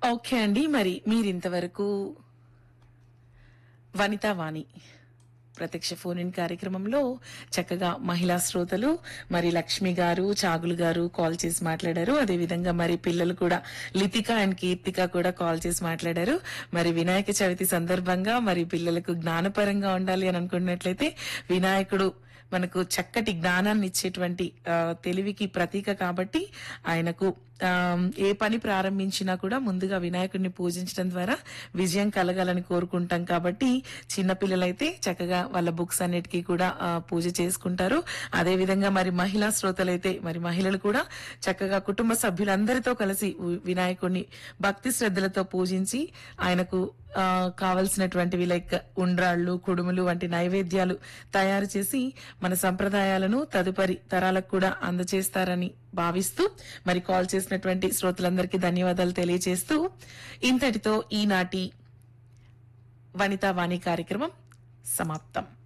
okay అండి మరి మీరింతవరకు వనితా వాణి ప్రత్యక్ష ఫోన్ ఇన్ కార్యక్రమంలో చక్కగా మహిళా శ్రోతలు మరి లక్ష్మి గారు చాగులు గారు కాల్ చేసి మాట్లాడారు అదేవిధంగా మరి పిల్లలు కూడా లితిక అండ్ కీర్తిక కూడా కాల్ చేసి మాట్లాడారు మరి వినాయక చవితి సందర్భంగా మరి పిల్లలకు జ్ఞానపరంగా ఉండాలి అని అనుకున్నట్లయితే వినాయకుడు మనకు చక్కటి జ్ఞానాన్ని ఇచ్చేటువంటి ఆ, తెలివికి ప్రతీక కాబట్టి ఆయనకు ఆ, ఏ పని ప్రారంభించినా కూడా ముందుగా వినాయకుడిని పూజించడం ద్వారా విజయం కలగాలని కోరుకుంటాం కాబట్టి చిన్నపిల్లలైతే చక్కగా వాళ్ళ బుక్స్ అన్నిటికీ కూడా ఆ, పూజ చేసుకుంటారు అదే విధంగా మరి మహిళా శ్రోతలైతే మరి మహిళలు కూడా చక్కగా కుటుంబ సభ్యులందరితో కలిసి వి- వినాయకుడిని భక్తి శ్రద్ధలతో పూజించి ఆయనకు ఆ, కావలసినటువంటివి లైక్ ఉండ్రాళ్ళు కుడుములు వంటి నైవేద్యాలు తయారు చేసి మన సంప్రదాయాలను తదుపరి తరాలకు కూడా అందజేస్తారని భావిస్తూ మరి కాల్ చేసినటువంటి శ్రోతలందరికీ ధన్యవాదాలు తెలియజేస్తూ ఇంతటితో ఈనాటి వనితా వాణి కార్యక్రమం సమాప్తం